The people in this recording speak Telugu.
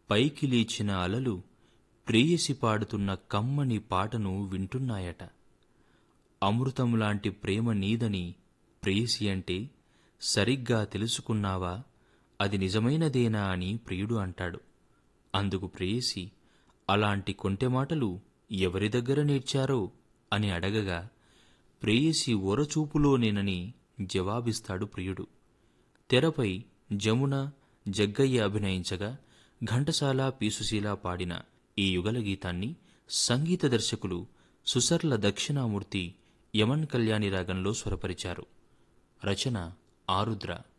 పైకి లేచిన అలలు ప్రేయసి పాడుతున్న కమ్మని పాటను వింటున్నాయట అమృతం లాంటి ప్రేమ నీదని ప్రేయసి అంటే సరిగ్గా తెలుసుకున్నావా అది నిజమైనదేనా అని ప్రియుడు అంటాడు అందుకు ప్రేయసి అలాంటి కొంటె మాటలు ఎవరి దగ్గర నేర్చారో అని అడగగా ప్రేయసి ఒరచూపులోనేనని జవాబిస్తాడు ప్రియుడు తెరపై జమున జగ్గయ్య అభినయించగా ఘంటసాల పీసుశీల పాడిన ఈ యుగల గీతాన్ని సంగీత దర్శకులు సుసర్ల దక్షిణామూర్తి యమన్ కళ్యాణి రాగంలో స్వరపరిచారు రచన ఆరుద్ర